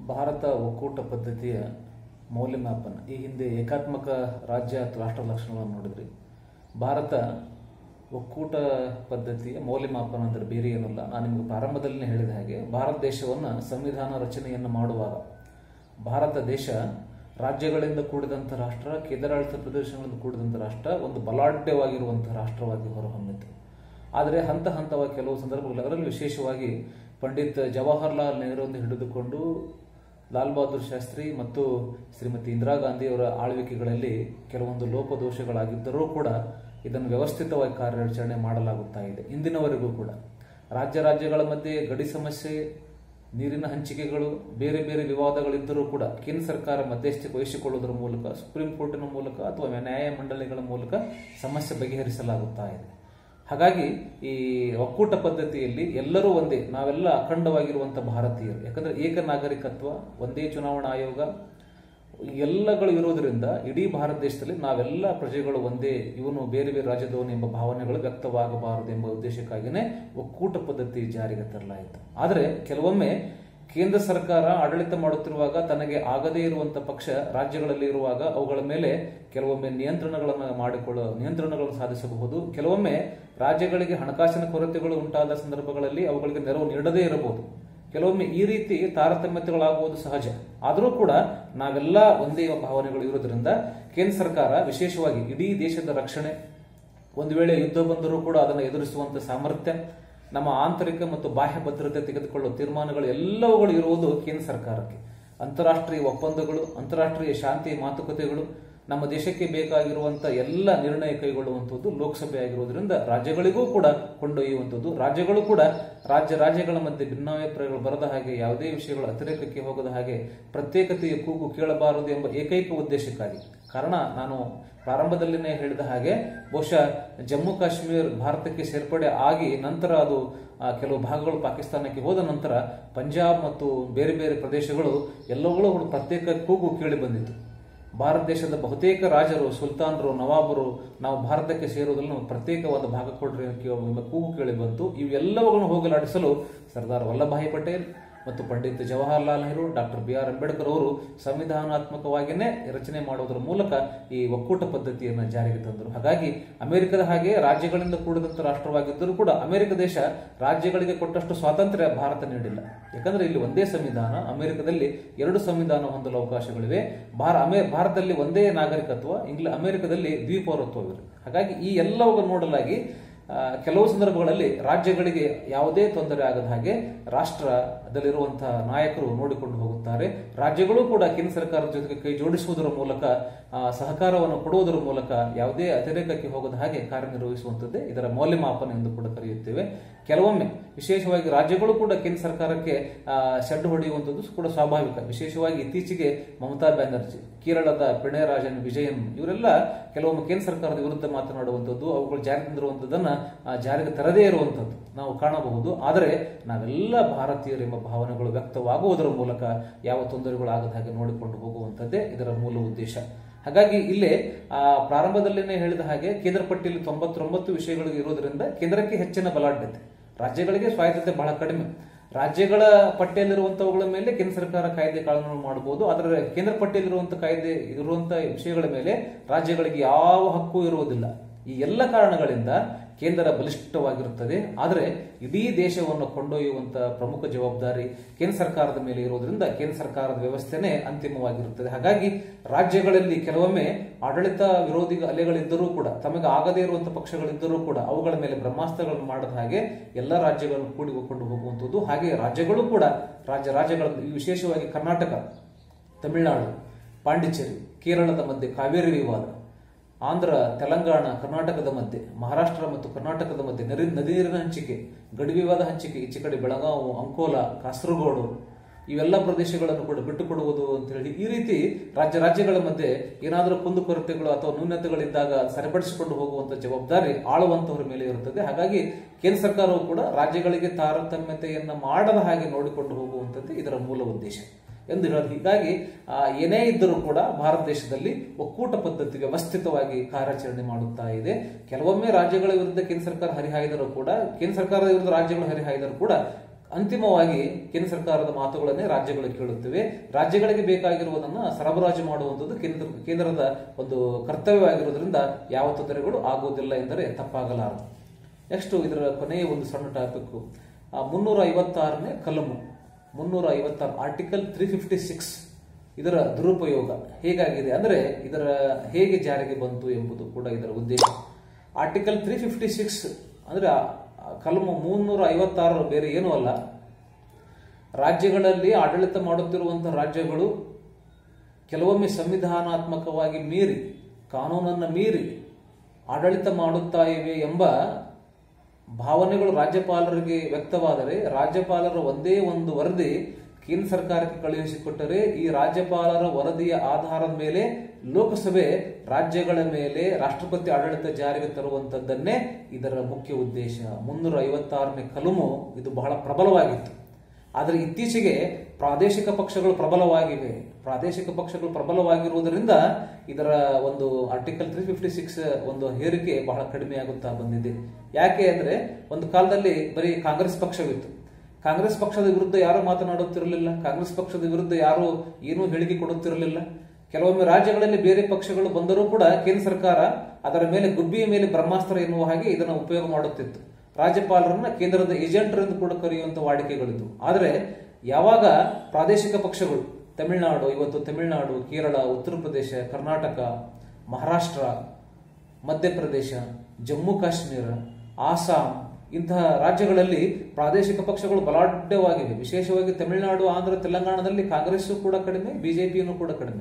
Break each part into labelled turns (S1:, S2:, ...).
S1: ಭಾರತ ಒಕ್ಕೂಟ ಪದ್ಧತಿಯ ಮೌಲ್ಯಮಾಪನ ಈ ಹಿಂದೆ ಏಕಾತ್ಮಕ ರಾಜ್ಯ ಅಥವಾ ರಾಷ್ಟ್ರ ಲಕ್ಷಣಗಳನ್ನು ನೋಡಿದ್ರಿ ಭಾರತ ಒಕ್ಕೂಟ ಪದ್ಧತಿಯ ಮೌಲ್ಯಮಾಪನ ಅಂದರೆ ಬೇರೆ ಏನಲ್ಲ ನಾನು ನಿಮಗೆ ಪ್ರಾರಂಭದಲ್ಲೇ ಹೇಳಿದ ಹಾಗೆ ಭಾರತ ದೇಶವನ್ನು ಸಂವಿಧಾನ ರಚನೆಯನ್ನು ಮಾಡುವಾಗ ಭಾರತ ದೇಶ ರಾಜ್ಯಗಳಿಂದ ಕೂಡಿದಂಥ ರಾಷ್ಟ್ರ ಕೇಂದ್ರಾಡಳಿತ ಪ್ರದೇಶಗಳಿಂದ ಕೂಡಿದಂಥ ರಾಷ್ಟ್ರ ಒಂದು ಬಲಾಢ್ಯವಾಗಿರುವಂತಹ ರಾಷ್ಟ್ರವಾಗಿ ಹೊರಹೊಮ್ಮಿತು ಆದರೆ ಹಂತ ಹಂತವಾಗಿ ಕೆಲವು ಸಂದರ್ಭಗಳಲ್ಲಿ ಅದರಲ್ಲಿ ವಿಶೇಷವಾಗಿ ಪಂಡಿತ್ ಜವಾಹರ್ಲಾಲ್ ನೆಹರೂಂದು ಹಿಡಿದುಕೊಂಡು ಲಾಲ್ ಬಹದ್ದೂರ್ ಶಾಸ್ತ್ರಿ ಮತ್ತು ಶ್ರೀಮತಿ ಇಂದಿರಾ ಗಾಂಧಿಯವರ ಆಳ್ವಿಕೆಗಳಲ್ಲಿ ಕೆಲವೊಂದು ಲೋಪದೋಷಗಳಾಗಿದ್ದರೂ ಕೂಡ ಇದನ್ನು ವ್ಯವಸ್ಥಿತವಾಗಿ ಕಾರ್ಯಾಚರಣೆ ಮಾಡಲಾಗುತ್ತಾ ಇದೆ ಇಂದಿನವರೆಗೂ ಕೂಡ ರಾಜ್ಯ ರಾಜ್ಯಗಳ ಮಧ್ಯೆ ಗಡಿ ಸಮಸ್ಯೆ ನೀರಿನ ಹಂಚಿಕೆಗಳು ಬೇರೆ ಬೇರೆ ವಿವಾದಗಳಿದ್ದರೂ ಕೂಡ ಕೇಂದ್ರ ಸರ್ಕಾರ ಮಧ್ಯಸ್ಥಿಕೆ ವಹಿಸಿಕೊಳ್ಳುವುದರ ಮೂಲಕ ಸುಪ್ರೀಂ ಕೋರ್ಟಿನ ಮೂಲಕ ಅಥವಾ ನ್ಯಾಯ ಮಂಡಳಿಗಳ ಮೂಲಕ ಸಮಸ್ಯೆ ಬಗೆಹರಿಸಲಾಗುತ್ತಾ ಇದೆ ಹಾಗಾಗಿ ಈ ಒಕ್ಕೂಟ ಪದ್ಧತಿಯಲ್ಲಿ ಎಲ್ಲರೂ ಒಂದೇ ನಾವೆಲ್ಲ ಅಖಂಡವಾಗಿರುವಂಥ ಭಾರತೀಯರು ಯಾಕಂದ್ರೆ ಏಕ ನಾಗರಿಕತ್ವ ಒಂದೇ ಚುನಾವಣಾ ಆಯೋಗ ಎಲ್ಲಗಳು ಇರೋದ್ರಿಂದ ಇಡೀ ಭಾರತ ದೇಶದಲ್ಲಿ ನಾವೆಲ್ಲ ಪ್ರಜೆಗಳು ಒಂದೇ ಇವನು ಬೇರೆ ಬೇರೆ ರಾಜ್ಯದವನು ಎಂಬ ಭಾವನೆಗಳು ವ್ಯಕ್ತವಾಗಬಾರದು ಎಂಬ ಉದ್ದೇಶಕ್ಕಾಗಿಯೇ ಒಕ್ಕೂಟ ಪದ್ಧತಿ ಜಾರಿಗೆ ತರಲಾಯಿತು ಆದರೆ ಕೆಲವೊಮ್ಮೆ ಕೇಂದ್ರ ಸರ್ಕಾರ ಆಡಳಿತ ಮಾಡುತ್ತಿರುವಾಗ ತನಗೆ ಆಗದೇ ಇರುವಂತ ಪಕ್ಷ ರಾಜ್ಯಗಳಲ್ಲಿ ಇರುವಾಗ ಅವುಗಳ ಮೇಲೆ ಕೆಲವೊಮ್ಮೆ ನಿಯಂತ್ರಣಗಳನ್ನು ಮಾಡಿಕೊಳ್ಳ ನಿಯಂತ್ರಣಗಳನ್ನು ಸಾಧಿಸಬಹುದು ಕೆಲವೊಮ್ಮೆ ರಾಜ್ಯಗಳಿಗೆ ಹಣಕಾಸಿನ ಕೊರತೆಗಳು ಉಂಟಾದ ಸಂದರ್ಭಗಳಲ್ಲಿ ಅವುಗಳಿಗೆ ನೆರವು ನೀಡದೇ ಇರಬಹುದು ಕೆಲವೊಮ್ಮೆ ಈ ರೀತಿ ತಾರತಮ್ಯತೆಗಳಾಗುವುದು ಸಹಜ ಆದರೂ ಕೂಡ ನಾವೆಲ್ಲ ಒಂದೇ ಭಾವನೆಗಳು ಇರೋದ್ರಿಂದ ಕೇಂದ್ರ ಸರ್ಕಾರ ವಿಶೇಷವಾಗಿ ಇಡೀ ದೇಶದ ರಕ್ಷಣೆ ಒಂದು ವೇಳೆ ಯುದ್ಧ ಬಂದರೂ ಕೂಡ ಅದನ್ನು ಎದುರಿಸುವಂತ ಸಾಮರ್ಥ್ಯ ನಮ್ಮ ಆಂತರಿಕ ಮತ್ತು ಬಾಹ್ಯ ಭದ್ರತೆ ತೆಗೆದುಕೊಳ್ಳುವ ತೀರ್ಮಾನಗಳು ಎಲ್ಲವುಗಳು ಇರುವುದು ಕೇಂದ್ರ ಸರ್ಕಾರಕ್ಕೆ ಅಂತಾರಾಷ್ಟ್ರೀಯ ಒಪ್ಪಂದಗಳು ಅಂತಾರಾಷ್ಟ್ರೀಯ ಶಾಂತಿ ಮಾತುಕತೆಗಳು ನಮ್ಮ ದೇಶಕ್ಕೆ ಬೇಕಾಗಿರುವಂತ ಎಲ್ಲ ನಿರ್ಣಯ ಕೈಗೊಳ್ಳುವಂಥದ್ದು ಲೋಕಸಭೆ ಆಗಿರುವುದರಿಂದ ರಾಜ್ಯಗಳಿಗೂ ಕೂಡ ಕೊಂಡೊಯ್ಯುವಂಥದ್ದು ರಾಜ್ಯಗಳು ಕೂಡ ರಾಜ್ಯ ರಾಜ್ಯಗಳ ಮಧ್ಯೆ ಭಿನ್ನಾಭಿಪ್ರಾಯಗಳು ಬರದ ಹಾಗೆ ಯಾವುದೇ ವಿಷಯಗಳು ಅತಿರೇಕಕ್ಕೆ ಹೋಗದ ಹಾಗೆ ಪ್ರತ್ಯೇಕತೆಯ ಕೂಗು ಕೇಳಬಾರದು ಎಂಬ ಏಕೈಕ ಉದ್ದೇಶಕ್ಕಾಗಿ ಕಾರಣ ನಾನು ಪ್ರಾರಂಭದಲ್ಲಿನೇ ಹೇಳಿದ ಹಾಗೆ ಬಹುಶಃ ಜಮ್ಮು ಕಾಶ್ಮೀರ್ ಭಾರತಕ್ಕೆ ಸೇರ್ಪಡೆ ಆಗಿ ನಂತರ ಅದು ಆ, ಕೆಲವು ಭಾಗಗಳು ಪಾಕಿಸ್ತಾನಕ್ಕೆ ಹೋದ ನಂತರ ಪಂಜಾಬ್ ಮತ್ತು ಬೇರೆ ಬೇರೆ ಪ್ರದೇಶಗಳು ಎಲ್ಲವುಗಳು ಕೂಡ ಪ್ರತ್ಯೇಕ ಕೂಗು ಕೇಳಿ ಬಂದಿತ್ತು ಭಾರತ ದೇಶದ ಬಹುತೇಕ ರಾಜರು ಸುಲ್ತಾನರು ನವಾಬರು ನಾವು ಭಾರತಕ್ಕೆ ಸೇರುವುದನ್ನು ನಾವು ಪ್ರತ್ಯೇಕವಾದ ಭಾಗ ಕೊಡ್ರಿ ಎಂಬ ಕೂಗು ಕೇಳಿ ಬಂತು ಇವೆಲ್ಲವುಗಳನ್ನು ಹೋಗಲಾಡಿಸಲು ಸರ್ದಾರ್ ವಲ್ಲಭಾಯಿ ಪಟೇಲ್ ಮತ್ತು Pandit Jawaharlal Nehru doctor B R Ambedkar ಅವರು ಸಂವಿಧಾನಾತ್ಮಕವಾಗಿಯೇ ರಚನೆ ಮಾಡುವುದರ ಮೂಲಕ ಈ ಒಕ್ಕೂಟ ಪದ್ಧತಿಯನ್ನು ಜಾರಿಗೆ ತಂದರು ಹಾಗಾಗಿ ಅಮೆರಿಕದ ಹಾಗೆ ರಾಜ್ಯಗಳಿಂದ ಕೂಡಿದಂಥ ರಾಷ್ಟ್ರವಾಗಿದ್ದರೂ ಕೂಡ ಅಮೆರಿಕ ದೇಶ ರಾಜ್ಯಗಳಿಗೆ ಕೊಟ್ಟಷ್ಟು ಸ್ವಾತಂತ್ರ್ಯ ಭಾರತ ನೀಡಿಲ್ಲ ಯಾಕಂದ್ರೆ ಇಲ್ಲಿ ಒಂದೇ ಸಂವಿಧಾನ ಅಮೆರಿಕದಲ್ಲಿ ಎರಡು ಸಂವಿಧಾನ ಹೊಂದಲು ಅವಕಾಶಗಳಿವೆ ಭಾರ ಅಮೇ ಭಾರತದಲ್ಲಿ ಒಂದೇ ನಾಗರಿಕತ್ವ ಇಂಗ್ಲ ಅಮೆರಿಕದಲ್ಲಿ ದ್ವಿಪೌರತ್ವವಿದೆ ಹಾಗಾಗಿ ಈ ಎಲ್ಲವನ್ನು ನೋಡಲಾಗಿ ಆ, ಕೆಲವು ಸಂದರ್ಭಗಳಲ್ಲಿ ರಾಜ್ಯಗಳಿಗೆ ಯಾವುದೇ ತೊಂದರೆ ಆಗದ ಹಾಗೆ ರಾಷ್ಟ್ರದಲ್ಲಿರುವಂತಹ ನಾಯಕರು ನೋಡಿಕೊಂಡು ಹೋಗುತ್ತಾರೆ ರಾಜ್ಯಗಳು ಕೂಡ ಕೇಂದ್ರ ಸರ್ಕಾರದ ಜೊತೆಗೆ ಕೈ ಜೋಡಿಸುವುದರ ಮೂಲಕ ಆ, ಸಹಕಾರವನ್ನು ಕೊಡುವುದರ ಮೂಲಕ ಯಾವುದೇ ಅತಿರೇಕಕ್ಕೆ ಹೋಗದ ಹಾಗೆ ಕಾರ್ಯನಿರ್ವಹಿಸುವಂಥದ್ದೇ ಇದರ ಮೌಲ್ಯಮಾಪನ ಎಂದು ಕೂಡ ಕರೆಯುತ್ತೇವೆ ಕೆಲವೊಮ್ಮೆ ವಿಶೇಷವಾಗಿ ರಾಜ್ಯಗಳು ಕೂಡ ಕೇಂದ್ರ ಸರ್ಕಾರಕ್ಕೆ ಆ, ಸೆಡ್ಡು ಹೊಡೆಯುವಂಥದ್ದು ಕೂಡ ಸ್ವಾಭಾವಿಕ ವಿಶೇಷವಾಗಿ ಇತ್ತೀಚೆಗೆ ಮಮತಾ ಬ್ಯಾನರ್ಜಿ ಕೇರಳದ ಪಿಣಯರಾಜನ್ ವಿಜಯನ್ ಇವರೆಲ್ಲ ಕೆಲವೊಮ್ಮೆ ಕೇಂದ್ರ ಸರ್ಕಾರದ ವಿರುದ್ಧ ಮಾತನಾಡುವಂಥದ್ದು ಅವುಗಳು ಜಾರಿಗೆ ತಂದಿರುವಂಥದ್ದನ್ನ ಆ, ಜಾರಿಗೆ ತರದೇ ಇರುವಂಥದ್ದು ನಾವು ಕಾಣಬಹುದು ಆದರೆ ನಾವೆಲ್ಲ ಭಾರತೀಯರು ಎಂಬ ಭಾವನೆಗಳು ವ್ಯಕ್ತವಾಗುವುದರ ಮೂಲಕ ಯಾವ ತೊಂದರೆಗಳು ಆಗದ ಹಾಗೆ ನೋಡಿಕೊಂಡು ಹೋಗುವಂಥದ್ದೇ ಇದರ ಮೂಲ ಉದ್ದೇಶ ಹಾಗಾಗಿ ಇಲ್ಲೇ ಆ ಪ್ರಾರಂಭದಲ್ಲೇನೆ ಹೇಳಿದ ಹಾಗೆ ಕೇಂದ್ರ ಪಟ್ಟಿಯಲ್ಲಿ ತೊಂಬತ್ತೊಂಬತ್ತು ವಿಷಯಗಳು ಇರೋದ್ರಿಂದ ಕೇಂದ್ರಕ್ಕೆ ಹೆಚ್ಚಿನ ಬಲಾಢ್ಯತೆ ರಾಜ್ಯಗಳಿಗೆ ಸ್ವಾಯತ್ತತೆ ಬಹಳ ಕಡಿಮೆ ರಾಜ್ಯಗಳ ಪಟ್ಟಿಯಲ್ಲಿರುವಂತವುಗಳ ಮೇಲೆ ಕೇಂದ್ರ ಸರ್ಕಾರ ಕಾಯ್ದೆ ಕಾನೂನು ಮಾಡಬಹುದು ಆದರೆ ಕೇಂದ್ರ ಪಟ್ಟಿಯಲ್ಲಿರುವಂತಹ ಕಾಯ್ದೆ ಇರುವಂತಹ ವಿಷಯಗಳ ಮೇಲೆ ರಾಜ್ಯಗಳಿಗೆ ಯಾವ ಹಕ್ಕು ಇರುವುದಿಲ್ಲ ಈ ಎಲ್ಲ ಕಾರಣಗಳಿಂದ ಕೇಂದ್ರ ಬಲಿಷ್ಠವಾಗಿರುತ್ತದೆ ಆದರೆ ಇಡೀ ದೇಶವನ್ನು ಕೊಂಡೊಯ್ಯುವಂತ ಪ್ರಮುಖ ಜವಾಬ್ದಾರಿ ಕೇಂದ್ರ ಸರ್ಕಾರದ ಮೇಲೆ ಇರುವುದರಿಂದ ಕೇಂದ್ರ ಸರ್ಕಾರದ ವ್ಯವಸ್ಥೆನೇ ಅಂತಿಮವಾಗಿರುತ್ತದೆ ಹಾಗಾಗಿ ರಾಜ್ಯಗಳಲ್ಲಿ ಕೆಲವೊಮ್ಮೆ ಆಡಳಿತ ವಿರೋಧಿ ಅಲೆಗಳಿದ್ದರೂ ಕೂಡ ತಮಗೆ ಆಗದೇ ಇರುವಂತಹ ಪಕ್ಷಗಳಿದ್ದರೂ ಕೂಡ ಅವುಗಳ ಮೇಲೆ ಬ್ರಹ್ಮಾಸ್ತ್ರಗಳನ್ನು ಮಾಡದ ಹಾಗೆ ಎಲ್ಲ ರಾಜ್ಯಗಳನ್ನು ಕೂಡಿಕೊಂಡು ಹೋಗುವಂಥದ್ದು ಹಾಗೆ ರಾಜ್ಯಗಳು ಕೂಡ ರಾಜ್ಯ ರಾಜ್ಯಗಳ ವಿಶೇಷವಾಗಿ ಕರ್ನಾಟಕ ತಮಿಳುನಾಡು ಪಾಂಡಿಚೇರಿ ಕೇರಳದ ಮಧ್ಯೆ ಕಾವೇರಿ ವಿವಾದ ಆಂಧ್ರ ತೆಲಂಗಾಣ ಕರ್ನಾಟಕದ ಮಧ್ಯೆ ಮಹಾರಾಷ್ಟ್ರ ಮತ್ತು ಕರ್ನಾಟಕದ ಮಧ್ಯೆ ನದಿ ನದಿ ನೀರಿನ ಹಂಚಿಕೆ ಗಡಿ ವಿವಾದ ಹಂಚಿಕೆ ಈಚೆ ಕಡೆ ಬೆಳಗಾವು ಅಂಕೋಲ ಕಾಸರಗೋಡು ಇವೆಲ್ಲ ಪ್ರದೇಶಗಳನ್ನು ಕೂಡ ಬಿಟ್ಟುಕೊಡುವುದು ಅಂತ ಹೇಳಿ ಈ ರೀತಿ ರಾಜ್ಯ ರಾಜ್ಯಗಳ ಮಧ್ಯೆ ಏನಾದರೂ ಕುಂದುಕೊರತೆಗಳು ಅಥವಾ ನ್ಯೂನತೆಗಳಿದ್ದಾಗ ಸರಿಪಡಿಸಿಕೊಂಡು ಹೋಗುವಂತ ಜವಾಬ್ದಾರಿ ಆಳುವಂತವರ ಮೇಲೆ ಇರುತ್ತದೆ ಹಾಗಾಗಿ ಕೇಂದ್ರ ಸರ್ಕಾರವು ಕೂಡ ರಾಜ್ಯಗಳಿಗೆ ತಾರತಮ್ಯತೆಯನ್ನ ಮಾಡದ ಹಾಗೆ ನೋಡಿಕೊಂಡು ಹೋಗುವಂಥದ್ದು ಇದರ ಮೂಲ ಉದ್ದೇಶ ಎಂದು ಹೇಳೋದು ಹೀಗಾಗಿ ಆ, ಏನೇ ಇದ್ದರೂ ಕೂಡ ಭಾರತ ದೇಶದಲ್ಲಿ ಒಕ್ಕೂಟ ಪದ್ಧತಿ ವ್ಯವಸ್ಥಿತವಾಗಿ ಕಾರ್ಯಾಚರಣೆ ಮಾಡುತ್ತಾ ಇದೆ ಕೆಲವೊಮ್ಮೆ ರಾಜ್ಯಗಳ ವಿರುದ್ಧ ಕೇಂದ್ರ ಸರ್ಕಾರ ಹರಿಹಾಯ್ದರೂ ಕೂಡ ಕೇಂದ್ರ ಸರ್ಕಾರದ ವಿರುದ್ಧ ರಾಜ್ಯಗಳು ಹರಿಹಾಯ್ದರೂ ಕೂಡ ಅಂತಿಮವಾಗಿ ಕೇಂದ್ರ ಸರ್ಕಾರದ ಮಾತುಗಳನ್ನೇ ರಾಜ್ಯಗಳು ಕೇಳುತ್ತವೆ ರಾಜ್ಯಗಳಿಗೆ ಬೇಕಾಗಿರುವುದನ್ನು ಸರಬರಾಜು ಮಾಡುವಂಥದ್ದು ಕೇಂದ್ರ ಕೇಂದ್ರದ ಒಂದು ಕರ್ತವ್ಯವಾಗಿರುವುದರಿಂದ ಯಾವ ತೊಂದರೆಗಳು ಆಗುವುದಿಲ್ಲ ಎಂದರೆ ತಪ್ಪಾಗಲಾರದು ನೆಕ್ಸ್ಟ್ ಇದರ ಕೊನೆಯ ಒಂದು ಸಣ್ಣ ಟಾಪಿಕ್ ಮುನ್ನೂರ ಐವತ್ತಾರನೇ ಕಲಮು ಮುನ್ನೂರ ಐವತ್ತಾರು ಆರ್ಟಿಕಲ್ ತ್ರೀ ಫಿಫ್ಟಿ ಸಿಕ್ಸ್ ಇದರ ದುರುಪಯೋಗ ಹೇಗಾಗಿದೆ ಅಂದರೆ ಇದರ ಹೇಗೆ ಜಾರಿಗೆ ಬಂತು ಎಂಬುದು ಕೂಡ ಇದರ ಉದ್ದೇಶ ಆರ್ಟಿಕಲ್ ತ್ರೀ ಫಿಫ್ಟಿ ಸಿಕ್ಸ್ ಅಂದರೆ ಕಲಮು ಮುನ್ನೂರ ಐವತ್ತಾರು ಬೇರೆ ಏನೂ ಅಲ್ಲ ರಾಜ್ಯಗಳಲ್ಲಿ ಆಡಳಿತ ಮಾಡುತ್ತಿರುವಂತಹ ರಾಜ್ಯಗಳು ಕೆಲವೊಮ್ಮೆ ಸಂವಿಧಾನಾತ್ಮಕವಾಗಿ ಮೀರಿ ಕಾನೂನನ್ನು ಮೀರಿ ಆಡಳಿತ ಮಾಡುತ್ತಾ ಇವೆ ಎಂಬ ಭಾವನೆಗಳು ರಾಜ್ಯಪಾಲರಿಗೆ ವ್ಯಕ್ತವಾದರೆ ರಾಜ್ಯಪಾಲರ ಒಂದೇ ಒಂದು ವರದಿ ಕೇಂದ್ರ ಸರ್ಕಾರಕ್ಕೆ ಕಳುಹಿಸಿಕೊಟ್ಟರೆ ಈ ರಾಜ್ಯಪಾಲರ ವರದಿಯ ಆಧಾರದ ಮೇಲೆ ಲೋಕಸಭೆ ರಾಜ್ಯಗಳ ಮೇಲೆ ರಾಷ್ಟ್ರಪತಿ ಆಡಳಿತ ಜಾರಿಗೆ ತರುವಂತದ್ದನ್ನೇ ಇದರ ಮುಖ್ಯ ಉದ್ದೇಶ ಮುನ್ನೂರ ಐವತ್ತಾರನೇ ಕಲಮು ಇದು ಬಹಳ ಪ್ರಬಲವಾಗಿತ್ತು ಆದರೆ ಇತ್ತೀಚೆಗೆ ಪ್ರಾದೇಶಿಕ ಪಕ್ಷಗಳು ಪ್ರಬಲವಾಗಿವೆ ಪ್ರಾದೇಶಿಕ ಪಕ್ಷಗಳು ಪ್ರಬಲವಾಗಿರುವುದರಿಂದ ಇದರ ಒಂದು ಆರ್ಟಿಕಲ್ ತ್ರೀ ಫಿಫ್ಟಿ ಸಿಕ್ಸ್ ಒಂದು ಹೇರಿಕೆ ಬಹಳ ಕಡಿಮೆಯಾಗುತ್ತಾ ಬಂದಿದೆ ಯಾಕೆ ಅಂದ್ರೆ ಒಂದು ಕಾಲದಲ್ಲಿ ಬರೀ ಕಾಂಗ್ರೆಸ್ ಪಕ್ಷವಿತ್ತು ಕಾಂಗ್ರೆಸ್ ಪಕ್ಷದ ವಿರುದ್ಧ ಯಾರು ಮಾತನಾಡುತ್ತಿರಲಿಲ್ಲ ಕಾಂಗ್ರೆಸ್ ಪಕ್ಷದ ವಿರುದ್ಧ ಯಾರು ಏನೂ ಹೇಳಿಕೆ ಕೊಡುತ್ತಿರಲಿಲ್ಲ ಕೆಲವೊಮ್ಮೆ ರಾಜ್ಯಗಳಲ್ಲಿ ಬೇರೆ ಪಕ್ಷಗಳು ಬಂದರೂ ಕೂಡ ಕೇಂದ್ರ ಸರ್ಕಾರ ಅದರ ಮೇಲೆ ಗುಬ್ಬಿಯ ಮೇಲೆ ಬ್ರಹ್ಮಾಸ್ತ್ರ ಎನ್ನುವ ಹಾಗೆ ಇದನ್ನು ಉಪಯೋಗ ಮಾಡುತ್ತಿತ್ತು ರಾಜ್ಯಪಾಲರನ್ನ ಕೇಂದ್ರದ ಏಜೆಂಟರೆಂದು ಕೂಡ ಕರೆಯುವಂತ ವಾಡಿಕೆಗಳಿದ್ದು ಆದರೆ ಯಾವಾಗ ಪ್ರಾದೇಶಿಕ ಪಕ್ಷಗಳು ತಮಿಳುನಾಡು ಇವತ್ತು ತಮಿಳುನಾಡು ಕೇರಳ ಉತ್ತರ ಪ್ರದೇಶ ಕರ್ನಾಟಕ ಮಹಾರಾಷ್ಟ್ರ ಮಧ್ಯಪ್ರದೇಶ ಜಮ್ಮು ಕಾಶ್ಮೀರ ಆಸಾಂ ಇಂತಹ ರಾಜ್ಯಗಳಲ್ಲಿ ಪ್ರಾದೇಶಿಕ ಪಕ್ಷಗಳು ಬಲಾಢ್ಯವಾಗಿವೆ ವಿಶೇಷವಾಗಿ ತಮಿಳುನಾಡು ಆಂಧ್ರ ತೆಲಂಗಾಣದಲ್ಲಿ ಕಾಂಗ್ರೆಸ್ ಕೂಡ ಕಡಿಮೆ ಬಿಜೆಪಿಯನ್ನು ಕೂಡ ಕಡಿಮೆ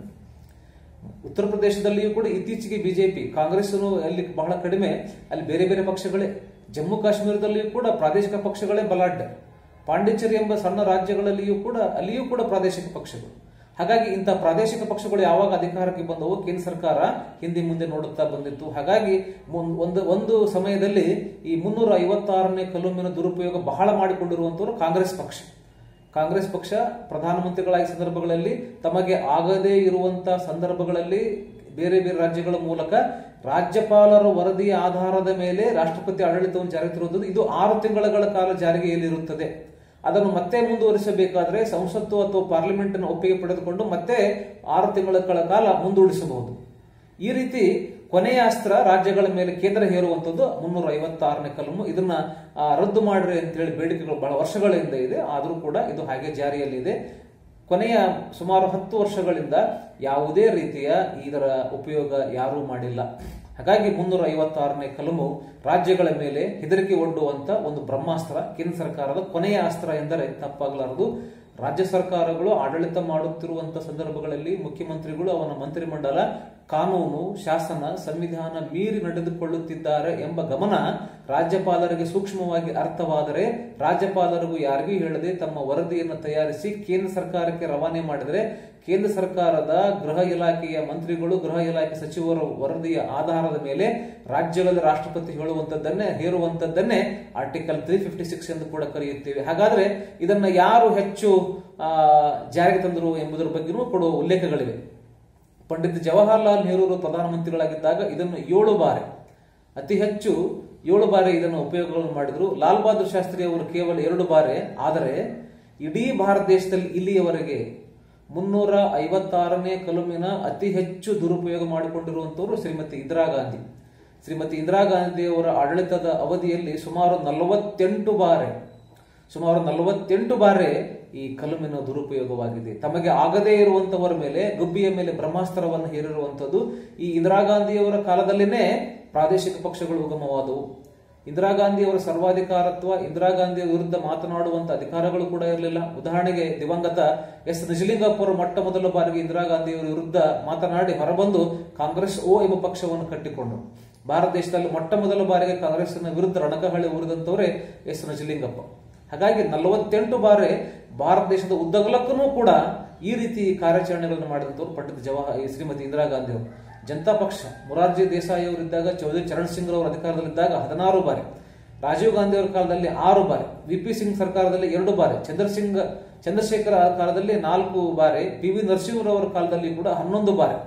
S1: ಉತ್ತರ ಪ್ರದೇಶದಲ್ಲಿಯೂ ಕೂಡ ಇತ್ತೀಚೆಗೆ ಬಿಜೆಪಿ ಕಾಂಗ್ರೆಸ್ ಅಲ್ಲಿ ಬಹಳ ಕಡಿಮೆ ಅಲ್ಲಿ ಬೇರೆ ಬೇರೆ ಪಕ್ಷಗಳೇ ಜಮ್ಮು ಕಾಶ್ಮೀರದಲ್ಲಿಯೂ ಕೂಡ ಪ್ರಾದೇಶಿಕ ಪಕ್ಷಗಳೇ ಬಲಾಢ್ಯ ಪಾಂಡಿಚೇರಿ ಎಂಬ ಸಣ್ಣ ರಾಜ್ಯಗಳಲ್ಲಿಯೂ ಕೂಡ ಅಲ್ಲಿಯೂ ಕೂಡ ಪ್ರಾದೇಶಿಕ ಪಕ್ಷಗಳು ಹಾಗಾಗಿ ಇಂತಹ ಪ್ರಾದೇಶಿಕ ಪಕ್ಷಗಳು ಯಾವಾಗ ಅಧಿಕಾರಕ್ಕೆ ಬಂದವು ಕೇಂದ್ರ ಸರ್ಕಾರ ಹಿಂದೆ ಮುಂದೆ ನೋಡುತ್ತಾ ಬಂದಿತ್ತು ಹಾಗಾಗಿ ಮುನ್- ಒಂದು ಒಂದು ಸಮಯದಲ್ಲಿ ಈ ಮುನ್ನೂರ ಐವತ್ತಾರನೇ ಕಲುಮಿನ ದುರುಪಯೋಗ ಬಹಳ ಮಾಡಿಕೊಂಡಿರುವಂತವರು ಕಾಂಗ್ರೆಸ್ ಪಕ್ಷ ಕಾಂಗ್ರೆಸ್ ಪಕ್ಷ ಪ್ರಧಾನಮಂತ್ರಿಗಳಾಗಿ ಸಂದರ್ಭಗಳಲ್ಲಿ ತಮಗೆ ಆಗದೇ ಇರುವಂತಹ ಸಂದರ್ಭಗಳಲ್ಲಿ ಬೇರೆ ಬೇರೆ ರಾಜ್ಯಗಳ ಮೂಲಕ ರಾಜ್ಯಪಾಲರ ವರದಿಯ ಆಧಾರದ ಮೇಲೆ ರಾಷ್ಟ್ರಪತಿ ಆಡಳಿತವನ್ನು ಜಾರಿಗೆ ತರುವುದು ಇದು ಆರು ತಿಂಗಳ ಕಾಲ ಜಾರಿಗೆಯಲ್ಲಿರುತ್ತದೆ ಅದನ್ನು ಮತ್ತೆ ಮುಂದುವರಿಸಬೇಕಾದ್ರೆ ಸಂಸತ್ತು ಅಥವಾ ಪಾರ್ಲಿಮೆಂಟ್ ಅನ್ನು ಒಪ್ಪಿಗೆ ಪಡೆದುಕೊಂಡು ಮತ್ತೆ ಆರು ತಿಂಗಳ ಕಾಲ ಮುಂದೂಡಿಸಬಹುದು ಈ ರೀತಿ ಕೊನೆಯ ಅಸ್ತ್ರ ರಾಜ್ಯಗಳ ಮೇಲೆ ಕೇಂದ್ರ ಹೇರುವಂತದ್ದು ಮುನ್ನೂರ ಐವತ್ತಾರನೇ ಕಲಮು ಇದನ್ನ ಆ, ರದ್ದು ಮಾಡ್ರಿ ಅಂತೇಳಿ ಬೇಡಿಕೆಗಳು ಬಹಳ ವರ್ಷಗಳಿಂದ ಇದೆ ಆದರೂ ಕೂಡ ಇದು ಹಾಗೆ ಜಾರಿಯಲ್ಲಿದೆ ಕೊನೆಯ ಸುಮಾರು ಹತ್ತು ವರ್ಷಗಳಿಂದ ಯಾವುದೇ ರೀತಿಯ ಇದರ ಉಪಯೋಗ ಯಾರೂ ಮಾಡಿಲ್ಲ ಹಾಗಾಗಿ ಮುನ್ನೂರ ಐವತ್ತಾರನೇ ಕಲಮು ರಾಜ್ಯಗಳ ಮೇಲೆ ಹೆದರಿಕೆ ಒಡ್ಡುವಂತ ಒಂದು ಬ್ರಹ್ಮಾಸ್ತ್ರ ಕೇಂದ್ರ ಸರ್ಕಾರದ ಕೊನೆಯ ಅಸ್ತ್ರ ಎಂದರೆ ತಪ್ಪಾಗಲಾರದು ರಾಜ್ಯ ಸರ್ಕಾರಗಳು ಆಡಳಿತ ಮಾಡುತ್ತಿರುವಂತಹ ಸಂದರ್ಭಗಳಲ್ಲಿ ಮುಖ್ಯಮಂತ್ರಿಗಳು ಅವನ ಮಂತ್ರಿಮಂಡಲ ಕಾನೂನು ಶಾಸನ ಸಂವಿಧಾನ ಮೀರಿ ನಡೆದುಕೊಳ್ಳುತ್ತಿದ್ದಾರೆ ಎಂಬ ಗಮನ ರಾಜ್ಯಪಾಲರಿಗೆ ಸೂಕ್ಷ್ಮವಾಗಿ ಅರ್ಥವಾದರೆ ರಾಜ್ಯಪಾಲರಿಗೂ ಯಾರಿಗೂ ಹೇಳದೆ ತಮ್ಮ ವರದಿಯನ್ನು ತಯಾರಿಸಿ ಕೇಂದ್ರ ಸರ್ಕಾರಕ್ಕೆ ರವಾನೆ ಮಾಡಿದರೆ ಕೇಂದ್ರ ಸರ್ಕಾರದ ಗೃಹ ಇಲಾಖೆಯ ಮಂತ್ರಿಗಳು ಗೃಹ ಇಲಾಖೆ ಸಚಿವರ ವರದಿಯ ಆಧಾರದ ಮೇಲೆ ರಾಜ್ಯಗಳಲ್ಲಿ ರಾಷ್ಟ್ರಪತಿ ಹೇಳುವಂತದ್ದನ್ನೇ ಹೇರುವಂತದ್ದನ್ನೇ ಆರ್ಟಿಕಲ್ ತ್ರೀ ಫಿಫ್ಟಿ ಸಿಕ್ಸ್ ಎಂದು ಕೂಡ ಕರೆಯುತ್ತೇವೆ ಹಾಗಾದ್ರೆ ಇದನ್ನ ಯಾರು ಹೆಚ್ಚು ಆ, ಜಾರಿಗೆ ತಂದರು ಎಂಬುದರ ಬಗ್ಗೆನೂ ಕೊಡುವ ಉಲ್ಲೇಖಗಳಿವೆ ಪಂಡಿತ್ ಜವಾಹರ್ಲಾಲ್ ನೆಹರೂರು ಪ್ರಧಾನಮಂತ್ರಿಗಳಾಗಿದ್ದಾಗ ಇದನ್ನು ಏಳು ಬಾರಿ ಅತಿ ಹೆಚ್ಚು ಏಳು ಬಾರಿ ಇದನ್ನು ಉಪಯೋಗಗಳನ್ನು ಮಾಡಿದ್ರು ಲಾಲ್ ಬಹದ್ದೂರ್ ಶಾಸ್ತ್ರಿ ಅವರು ಕೇವಲ ಎರಡು ಬಾರಿ ಆದರೆ ಇಡೀ ಭಾರತ ದೇಶದಲ್ಲಿ ಇಲ್ಲಿಯವರೆಗೆ ಮುನ್ನೂರ ಐವತ್ತಾರನೇ ಕಲುಮಿನ ಅತಿ ಹೆಚ್ಚು ದುರುಪಯೋಗ ಮಾಡಿಕೊಂಡಿರುವಂತವರು ಶ್ರೀಮತಿ ಇಂದಿರಾ ಗಾಂಧಿ ಶ್ರೀಮತಿ ಇಂದಿರಾ ಗಾಂಧಿಯವರ ಆಡಳಿತದ ಅವಧಿಯಲ್ಲಿ ಸುಮಾರು ನಲವತ್ತೆಂಟು ಬಾರಿ ಸುಮಾರು ನಲವತ್ತೆಂಟು ಬಾರಿ ಈ ಕಲುಮಿನ ದುರುಪಯೋಗವಾಗಿದೆ ತಮಗೆ ಆಗದೇ ಇರುವಂತವರ ಮೇಲೆ ಗುಬ್ಬಿಯ ಮೇಲೆ ಬ್ರಹ್ಮಾಸ್ತ್ರವನ್ನು ಹೇರಿರುವಂತದ್ದು ಈ ಇಂದಿರಾ ಗಾಂಧಿಯವರ ಕಾಲದಲ್ಲಿನೇ ಪ್ರಾದೇಶಿಕ ಪಕ್ಷಗಳು ಉಗಮವಾದವು ಇಂದಿರಾ ಗಾಂಧಿಯವರ ಸರ್ವಾಧಿಕಾರತ್ವ ಇಂದಿರಾ ಗಾಂಧಿಯ ವಿರುದ್ಧ ಮಾತನಾಡುವಂತ ಅಧಿಕಾರಗಳು ಕೂಡ ಇರಲಿಲ್ಲ ಉದಾಹರಣೆಗೆ ದಿವಂಗತ ಎಸ್ ನಿಜಲಿಂಗಪ್ಪ ಅವರು ಮೊಟ್ಟ ಮೊದಲ ಬಾರಿಗೆ ಇಂದಿರಾ ಗಾಂಧಿಯವರ ವಿರುದ್ಧ ಮಾತನಾಡಿ ಹೊರಬಂದು ಕಾಂಗ್ರೆಸ್ ಓ ಎಂಬ ಪಕ್ಷವನ್ನು ಕಟ್ಟಿಕೊಂಡರು ಭಾರತ ದೇಶದಲ್ಲಿ ಮೊಟ್ಟ ಮೊದಲ ಬಾರಿಗೆ ಕಾಂಗ್ರೆಸ್ನ ವಿರುದ್ಧ ರಣಕಹಳೆ ಉರಿದಂತವರೇ ಎಸ್ ನಿಜಲಿಂಗಪ್ಪ ಹಾಗಾಗಿ ನಲವತ್ತೆಂಟು ಬಾರಿ ಭಾರತ ದೇಶದ ಉದ್ದಗಲಕ್ಕೂ ಕೂಡ ಈ ರೀತಿ ಕಾರ್ಯಾಚರಣೆಗಳನ್ನು ಮಾಡಿದಂತವ್ರು ಪಂಡಿತ್ ಜವಾಹರ್ ಈ ಶ್ರೀಮತಿ ಇಂದಿರಾ ಗಾಂಧಿ ಅವರು ಜನತಾ ಪಕ್ಷ ಮೊರಾರ್ಜಿ ದೇಸಾಯಿ ಅವರಿದ್ದಾಗ ಚೌಧರಿ ಚರಣ್ ಸಿಂಗ್ ಅವರು ಅಧಿಕಾರದಲ್ಲಿದ್ದಾಗ ಹದಿನಾರು ಬಾರಿ ರಾಜೀವ್ ಗಾಂಧಿ ಅವರ ಕಾಲದಲ್ಲಿ ಆರು ಬಾರಿ ವಿ ಪಿ ಸಿಂಗ್ ಸರ್ಕಾರದಲ್ಲಿ ಎರಡು ಬಾರಿ ಚಂದ್ರಸಿಂಗ್ ಚಂದ್ರಶೇಖರ ಕಾಲದಲ್ಲಿ ನಾಲ್ಕು ಬಾರಿ ಪಿ ವಿ ನರಸಿಂಹರವರ ಕಾಲದಲ್ಲಿ ಕೂಡ ಹನ್ನೊಂದು ಬಾರಿ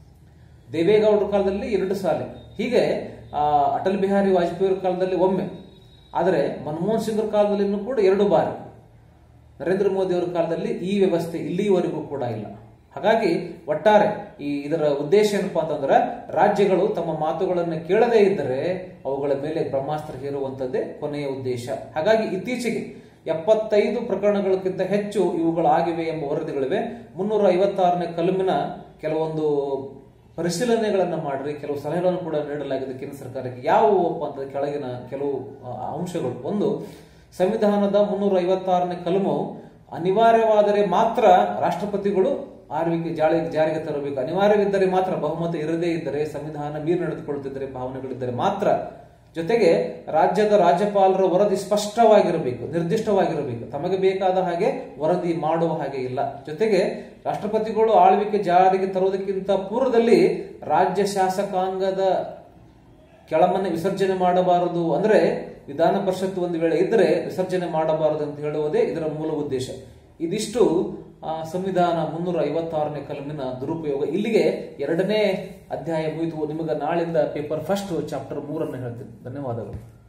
S1: ದೇವೇಗೌಡರ ಕಾಲದಲ್ಲಿ ಎರಡು ಸಾಲೆ ಹೀಗೆ ಆ, ಅಟಲ್ ಬಿಹಾರಿ ವಾಜಪೇಯಿ ಅವರ ಕಾಲದಲ್ಲಿ ಒಮ್ಮೆ ಆದರೆ ಮನಮೋಹನ್ ಸಿಂಗ್ರ ಕಾಲದಲ್ಲಿ ಕೂಡ ಎರಡು ಬಾರಿ ನರೇಂದ್ರ ಮೋದಿ ಅವರ ಕಾಲದಲ್ಲಿ ಈ ವ್ಯವಸ್ಥೆ ಇಲ್ಲಿಯವರೆಗೂ ಕೂಡ ಇಲ್ಲ ಹಾಗಾಗಿ ಒಟ್ಟಾರೆ ಈ ಇದರ ಉದ್ದೇಶ ಏನಪ್ಪಾ ಅಂತಂದ್ರೆ ರಾಜ್ಯಗಳು ತಮ್ಮ ಮಾತುಗಳನ್ನು ಕೇಳದೇ ಇದ್ದರೆ ಅವುಗಳ ಮೇಲೆ ಬ್ರಹ್ಮಾಸ್ತ್ರ ಹೇರುವಂತದ್ದೇ ಕೊನೆಯ ಉದ್ದೇಶ ಹಾಗಾಗಿ ಇತ್ತೀಚೆಗೆ ಎಪ್ಪತ್ತೈದು ಪ್ರಕರಣಗಳಕ್ಕಿಂತ ಹೆಚ್ಚು ಇವುಗಳಾಗಿವೆ ಎಂಬ ವರದಿಗಳಿವೆ ಮುನ್ನೂರ ಐವತ್ತಾರನೇ ಕಲಮಿನ ಕೆಲವೊಂದು ಪರಿಶೀಲನೆಗಳನ್ನು ಮಾಡಿರಿ ಕೆಲವು ಸಲಹೆಗಳನ್ನು ಕೂಡ ನೀಡಲಾಗಿದೆ ಕೇಂದ್ರ ಸರ್ಕಾರಕ್ಕೆ ಯಾವುವಪ್ಪ ಅಂತ ಕೆಳಗಿನ ಕೆಲವು ಆ, ಅಂಶಗಳು ಒಂದು ಸಂವಿಧಾನದ ಮುನ್ನೂರ ಐವತ್ತಾರನೇ ಕಲಮು ಅನಿವಾರ್ಯವಾದರೆ ಮಾತ್ರ ರಾಷ್ಟ್ರಪತಿಗಳು ಆರ್ವಿಕೆ ಜಾಳಿ ಜಾರಿಗೆ ತರಬೇಕು ಅನಿವಾರ್ಯವಿದ್ದರೆ ಮಾತ್ರ ಬಹುಮತ ಇರದೇ ಇದ್ದರೆ ಸಂವಿಧಾನ ಮೀರಿ ನಡೆದುಕೊಳ್ಳುತ್ತಿದ್ದರೆ ಭಾವನೆಗಳಿದ್ದರೆ ಮಾತ್ರ ಜೊತೆಗೆ ರಾಜ್ಯದ ರಾಜ್ಯಪಾಲರ ವರದಿ ಸ್ಪಷ್ಟವಾಗಿರಬೇಕು ನಿರ್ದಿಷ್ಟವಾಗಿರಬೇಕು ತಮಗೆ ಬೇಕಾದ ಹಾಗೆ ವರದಿ ಮಾಡುವ ಹಾಗೆ ಇಲ್ಲ ಜೊತೆಗೆ ರಾಷ್ಟ್ರಪತಿಗಳು ಆಳ್ವಿಕೆ ಜಾರಿಗೆ ತರುವುದಕ್ಕಿಂತ ಪೂರ್ವದಲ್ಲಿ ರಾಜ್ಯ ಶಾಸಕಾಂಗದ ಕೆಳಮನೆ ವಿಸರ್ಜನೆ ಮಾಡಬಾರದು ಅಂದ್ರೆ ವಿಧಾನ ಪರಿಷತ್ ಒಂದು ವೇಳೆ ಇದ್ರೆ ವಿಸರ್ಜನೆ ಮಾಡಬಾರದು ಅಂತ ಹೇಳುವುದೇ ಇದರ ಮೂಲ ಉದ್ದೇಶ ಇದಿಷ್ಟು ಆ, ಸಂವಿಧಾನ ಮುನ್ನೂರ ಐವತ್ತಾರನೇ ಕಲಮಿನ ದುರುಪಯೋಗ ಇಲ್ಲಿಗೆ ಎರಡನೇ ಅಧ್ಯಾಯ ಮುಗಿದು ನಿಮಗೆ ನಾಳಿಂದ ಪೇಪರ್ ಫಸ್ಟ್ ಚಾಪ್ಟರ್ ಮೂರನ್ನು ಹೇಳ್ತೀನಿ ಧನ್ಯವಾದಗಳು